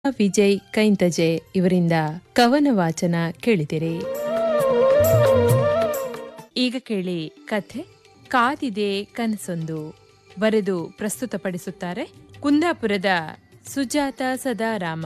ವಿಜಯ್ ಕೈಂತಜೆ ಇವರಿಂದ ಕವನ ವಾಚನ ಕೇಳಿದಿರಿ ಈಗ ಕೇಳಿ ಕಥೆ ಕಾದಿದೆ ಕನಸೊಂದು ಬರೆದು ಪ್ರಸ್ತುತಪಡಿಸುತ್ತಾರೆ ಕುಂದಾಪುರದ ಸುಜಾತ ಸದಾರಾಮ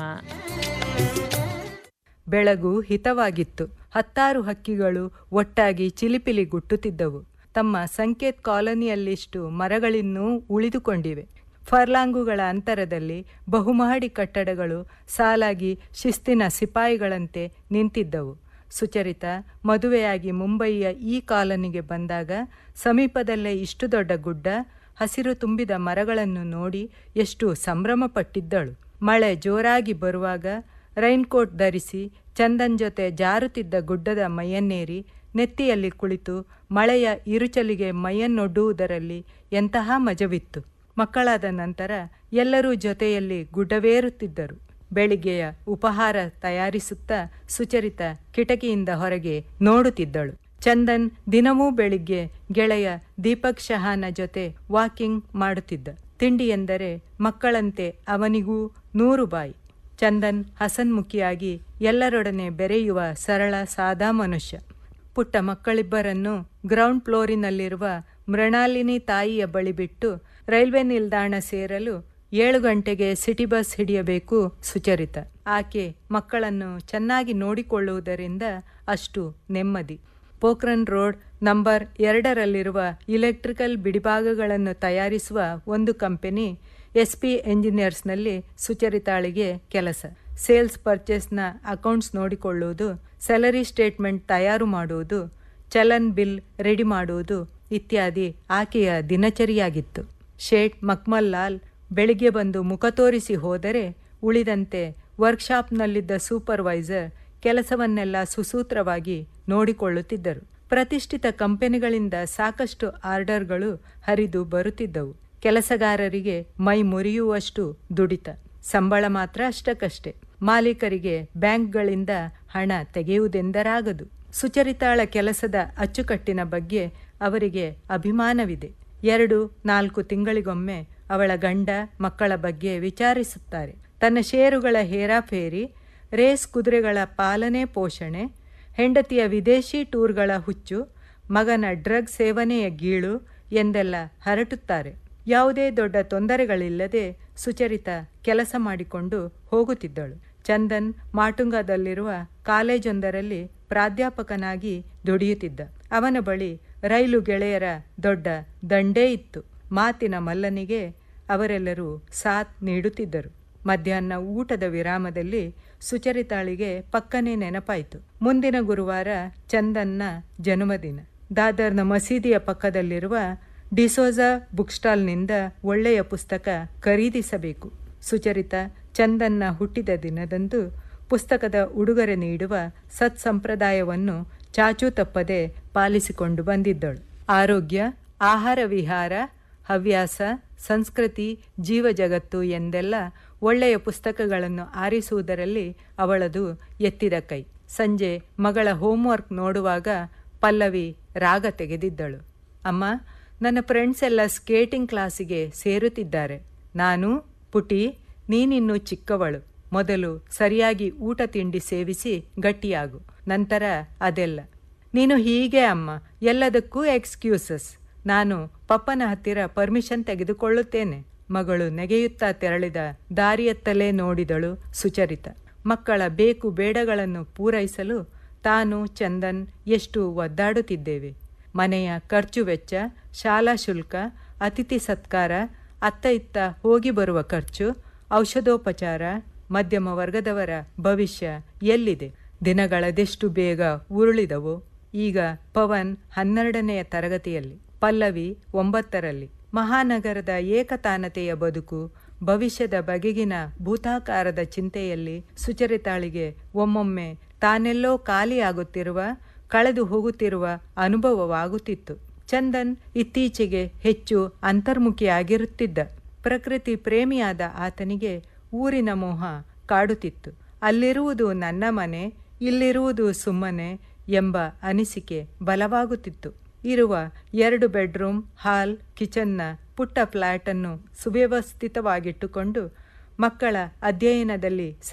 ಬೆಳಗು ಹಿತವಾಗಿತ್ತು ಹತ್ತಾರು ಹಕ್ಕಿಗಳು ಒಟ್ಟಾಗಿ ಚಿಲಿಪಿಲಿ ಗುಟ್ಟುತ್ತಿದ್ದವು ತಮ್ಮ ಸಂಕೇತ್ ಕಾಲೋನಿಯಲ್ಲಿಷ್ಟು ಮರಗಳಿನ್ನೂ ಉಳಿದುಕೊಂಡಿವೆ ಫರ್ಲಾಂಗುಗಳ ಅಂತರದಲ್ಲಿ ಬಹುಮಹಡಿ ಕಟ್ಟಡಗಳು ಸಾಲಾಗಿ ಶಿಸ್ತಿನ ಸಿಪಾಯಿಗಳಂತೆ ನಿಂತಿದ್ದವು ಸುಚರಿತ ಮದುವೆಯಾಗಿ ಮುಂಬಯಿಯ ಈ ಕಾಲೋನಿಗೆ ಬಂದಾಗ ಸಮೀಪದಲ್ಲೇ ಇಷ್ಟು ದೊಡ್ಡ ಗುಡ್ಡ ಹಸಿರು ತುಂಬಿದ ಮರಗಳನ್ನು ನೋಡಿ ಎಷ್ಟು ಸಂಭ್ರಮಪಟ್ಟಿದ್ದಳು ಮಳೆ ಜೋರಾಗಿ ಬರುವಾಗ ರೈನ್ಕೋಟ್ ಧರಿಸಿ ಚಂದನ್ ಜೊತೆ ಜಾರುತ್ತಿದ್ದ ಗುಡ್ಡದ ಮೈಯನ್ನೇರಿ ನೆತ್ತಿಯಲ್ಲಿ ಕುಳಿತು ಮಳೆಯ ಇರುಚಲಿಗೆ ಮೈಯನ್ನೊಡ್ಡುವುದರಲ್ಲಿ ಎಂತಹ ಮಜವಿತ್ತು ಮಕ್ಕಳಾದ ನಂತರ ಎಲ್ಲರೂ ಜೊತೆಯಲ್ಲಿ ಗುಡ್ಡವೇರುತ್ತಿದ್ದರು ಬೆಳಿಗ್ಗೆಯ ಉಪಹಾರ ತಯಾರಿಸುತ್ತಾ ಸುಚರಿತ ಕಿಟಕಿಯಿಂದ ಹೊರಗೆ ನೋಡುತ್ತಿದ್ದಳು ಚಂದನ್ ದಿನವೂ ಬೆಳಿಗ್ಗೆ ಗೆಳೆಯ ದೀಪಕ್ ಶಹಾನ ಜೊತೆ ವಾಕಿಂಗ್ ಮಾಡುತ್ತಿದ್ದ ತಿಂಡಿ ಎಂದರೆ ಮಕ್ಕಳಂತೆ ಅವನಿಗೂ ನೂರು ಬಾಯಿ ಚಂದನ್ ಹಸನ್ಮುಖಿಯಾಗಿ ಎಲ್ಲರೊಡನೆ ಬೆರೆಯುವ ಸರಳ ಸಾದಾ ಮನುಷ್ಯ ಪುಟ್ಟ ಮಕ್ಕಳಿಬ್ಬರನ್ನು ಗ್ರೌಂಡ್ ಫ್ಲೋರಿನಲ್ಲಿರುವ ಮೃಣಾಲಿನಿ ತಾಯಿಯ ಬಳಿ ಬಿಟ್ಟು ರೈಲ್ವೆ ನಿಲ್ದಾಣ ಸೇರಲು ಏಳು ಗಂಟೆಗೆ ಸಿಟಿ ಬಸ್ ಹಿಡಿಯಬೇಕು ಸುಚರಿತ ಆಕೆ ಮಕ್ಕಳನ್ನು ಚೆನ್ನಾಗಿ ನೋಡಿಕೊಳ್ಳುವುದರಿಂದ ಅಷ್ಟು ನೆಮ್ಮದಿ ಪೋಖ್ರನ್ ರೋಡ್ ನಂಬರ್ ಎರಡರಲ್ಲಿರುವ ಇಲೆಕ್ಟ್ರಿಕಲ್ ಬಿಡಿಭಾಗಗಳನ್ನು ತಯಾರಿಸುವ ಒಂದು ಕಂಪನಿ ಎಸ್ ಪಿ ಎಂಜಿನಿಯರ್ಸ್ನಲ್ಲಿ ಸುಚರಿತಾಳಿಗೆ ಕೆಲಸ ಸೇಲ್ಸ್ ಪರ್ಚೇಸ್ನ ಅಕೌಂಟ್ಸ್ ನೋಡಿಕೊಳ್ಳುವುದು ಸ್ಯಾಲರಿ ಸ್ಟೇಟ್ಮೆಂಟ್ ತಯಾರು ಮಾಡುವುದು ಚಲನ್ ಬಿಲ್ ರೆಡಿ ಮಾಡುವುದು ಇತ್ಯಾದಿ ಆಕೆಯ ದಿನಚರಿಯಾಗಿತ್ತು ಶೇಟ್ ಮಕ್ಮಲ್ ಲಾಲ್ ಬೆಳಿಗ್ಗೆ ಬಂದು ಮುಖ ತೋರಿಸಿ ಹೋದರೆ ಉಳಿದಂತೆ ವರ್ಕ್ಶಾಪ್ನಲ್ಲಿದ್ದ ಸೂಪರ್ವೈಸರ್ ಕೆಲಸವನ್ನೆಲ್ಲ ಸುಸೂತ್ರವಾಗಿ ನೋಡಿಕೊಳ್ಳುತ್ತಿದ್ದರು ಪ್ರತಿಷ್ಠಿತ ಕಂಪನಿಗಳಿಂದ ಸಾಕಷ್ಟು ಆರ್ಡರ್ಗಳು ಹರಿದು ಬರುತ್ತಿದ್ದವು ಕೆಲಸಗಾರರಿಗೆ ಮೈ ಮುರಿಯುವಷ್ಟು ದುಡಿತ ಸಂಬಳ ಮಾತ್ರ ಅಷ್ಟಕ್ಕಷ್ಟೇ ಮಾಲೀಕರಿಗೆ ಬ್ಯಾಂಕ್ಗಳಿಂದ ಹಣ ತೆಗೆಯುವುದೆಂದರಾಗದು ಸುಚರಿತಾಳ ಕೆಲಸದ ಅಚ್ಚುಕಟ್ಟಿನ ಬಗ್ಗೆ ಅವರಿಗೆ ಅಭಿಮಾನವಿದೆ ಎರಡು ನಾಲ್ಕು ತಿಂಗಳಿಗೊಮ್ಮೆ ಅವಳ ಗಂಡ ಮಕ್ಕಳ ಬಗ್ಗೆ ವಿಚಾರಿಸುತ್ತಾರೆ ತನ್ನ ಷೇರುಗಳ ಹೇರಾಫೇರಿ ರೇಸ್ ಕುದುರೆಗಳ ಪಾಲನೆ ಪೋಷಣೆ ಹೆಂಡತಿಯ ವಿದೇಶಿ ಟೂರ್ಗಳ ಹುಚ್ಚು ಮಗನ ಡ್ರಗ್ ಸೇವನೆಯ ಗೀಳು ಎಂದೆಲ್ಲ ಹರಟುತ್ತಾರೆ ಯಾವುದೇ ದೊಡ್ಡ ತೊಂದರೆಗಳಿಲ್ಲದೆ ಸುಚರಿತ ಕೆಲಸ ಮಾಡಿಕೊಂಡು ಹೋಗುತ್ತಿದ್ದಳು ಚಂದನ್ ಮಾಟುಂಗದಲ್ಲಿರುವ ಕಾಲೇಜೊಂದರಲ್ಲಿ ಪ್ರಾಧ್ಯಾಪಕನಾಗಿ ದುಡಿಯುತ್ತಿದ್ದ ಅವನ ಬಳಿ ರೈಲು ಗೆಳೆಯರ ದೊಡ್ಡ ದಂಡೇ ಇತ್ತು ಮಾತಿನ ಮಲ್ಲನಿಗೆ ಅವರೆಲ್ಲರೂ ಸಾಥ್ ನೀಡುತ್ತಿದ್ದರು ಮಧ್ಯಾಹ್ನ ಊಟದ ವಿರಾಮದಲ್ಲಿ ಸುಚರಿತಾಳಿಗೆ ಪಕ್ಕನೆ ನೆನಪಾಯಿತು ಮುಂದಿನ ಗುರುವಾರ ಚಂದನ್ನ ಜನ್ಮದಿನ ದಾದರ್ನ ಮಸೀದಿಯ ಪಕ್ಕದಲ್ಲಿರುವ ಡಿಸೋಜಾ ಬುಕ್ ಸ್ಟಾಲ್ನಿಂದ ಒಳ್ಳೆಯ ಪುಸ್ತಕ ಖರೀದಿಸಬೇಕು ಸುಚರಿತ ಚಂದನ್ನ ಹುಟ್ಟಿದ ದಿನದಂದು ಪುಸ್ತಕದ ಉಡುಗೊರೆ ನೀಡುವ ಸತ್ಸಂಪ್ರದಾಯವನ್ನು ಚಾಚೂ ತಪ್ಪದೆ ಪಾಲಿಸಿಕೊಂಡು ಬಂದಿದ್ದಳು ಆರೋಗ್ಯ ಆಹಾರ ವಿಹಾರ ಹವ್ಯಾಸ ಸಂಸ್ಕೃತಿ ಜೀವಜಗತ್ತು ಎಂದೆಲ್ಲ ಒಳ್ಳೆಯ ಪುಸ್ತಕಗಳನ್ನು ಆರಿಸುವುದರಲ್ಲಿ ಅವಳದು ಎತ್ತಿದ ಕೈ ಸಂಜೆ ಮಗಳ ಹೋಮ್ವರ್ಕ್ ನೋಡುವಾಗ ಪಲ್ಲವಿ ರಾಗ ತೆಗೆದಿದ್ದಳು ಅಮ್ಮ ನನ್ನ ಫ್ರೆಂಡ್ಸ್ ಎಲ್ಲ ಸ್ಕೇಟಿಂಗ್ ಕ್ಲಾಸಿಗೆ ಸೇರುತ್ತಿದ್ದಾರೆ ನಾನು ಪುಟಿ ನೀನಿನ್ನು ಚಿಕ್ಕವಳು ಮೊದಲು ಸರಿಯಾಗಿ ಊಟ ತಿಂಡಿ ಸೇವಿಸಿ ಗಟ್ಟಿಯಾಗು ನಂತರ ಅದೆಲ್ಲ ನೀನು ಹೀಗೆ ಅಮ್ಮ ಎಲ್ಲದಕ್ಕೂ ಎಕ್ಸ್ಕ್ಯೂಸಸ್ ನಾನು ಪಪ್ಪನ ಹತ್ತಿರ ಪರ್ಮಿಷನ್ ತೆಗೆದುಕೊಳ್ಳುತ್ತೇನೆ ಮಗಳು ನೆಗೆಯುತ್ತಾ ತೆರಳಿದ ದಾರಿಯತ್ತಲೇ ನೋಡಿದಳು ಸುಚರಿತ ಮಕ್ಕಳ ಬೇಕು ಬೇಡಗಳನ್ನು ಪೂರೈಸಲು ತಾನು ಚಂದನ್ ಎಷ್ಟು ಒದ್ದಾಡುತ್ತಿದ್ದೇವೆ ಮನೆಯ ಖರ್ಚು ವೆಚ್ಚ ಶಾಲಾ ಶುಲ್ಕ ಅತಿಥಿ ಸತ್ಕಾರ ಅತ್ತ ಇತ್ತ ಹೋಗಿ ಬರುವ ಖರ್ಚು ಔಷಧೋಪಚಾರ ಮಧ್ಯಮ ವರ್ಗದವರ ಭವಿಷ್ಯ ಎಲ್ಲಿದೆ ದಿನಗಳದೆಷ್ಟು ಬೇಗ ಉರುಳಿದವು ಈಗ ಪವನ್ ಹನ್ನೆರಡನೆಯ ತರಗತಿಯಲ್ಲಿ ಪಲ್ಲವಿ ಒಂಬತ್ತರಲ್ಲಿ ಮಹಾನಗರದ ಏಕತಾನತೆಯ ಬದುಕು ಭವಿಷ್ಯದ ಬಗೆಗಿನ ಭೂತಾಕಾರದ ಚಿಂತೆಯಲ್ಲಿ ಸುಚರಿತಾಳಿಗೆ ಒಮ್ಮೊಮ್ಮೆ ತಾನೆಲ್ಲೋ ಖಾಲಿಯಾಗುತ್ತಿರುವ ಕಳೆದು ಹೋಗುತ್ತಿರುವ ಅನುಭವವಾಗುತ್ತಿತ್ತು ಚಂದನ್ ಇತ್ತೀಚೆಗೆ ಹೆಚ್ಚು ಅಂತರ್ಮುಖಿಯಾಗಿರುತ್ತಿದ್ದ ಪ್ರಕೃತಿ ಪ್ರೇಮಿಯಾದ ಆತನಿಗೆ ಊರಿನ ಮೋಹ ಕಾಡುತ್ತಿತ್ತು ಅಲ್ಲಿರುವುದು ನನ್ನ ಮನೆ ಇಲ್ಲಿರುವುದು ಸುಮ್ಮನೆ ಎಂಬ ಅನಿಸಿಕೆ ಬಲವಾಗುತ್ತಿತ್ತು ಇರುವ ಎರಡು ಬೆಡ್ರೂಮ್ ಹಾಲ್ ಕಿಚನ್ನ ಪುಟ್ಟ ಫ್ಲ್ಯಾಟನ್ನು ಸುವ್ಯವಸ್ಥಿತವಾಗಿಟ್ಟುಕೊಂಡು ಮಕ್ಕಳ ಅಧ್ಯಯನದಲ್ಲಿ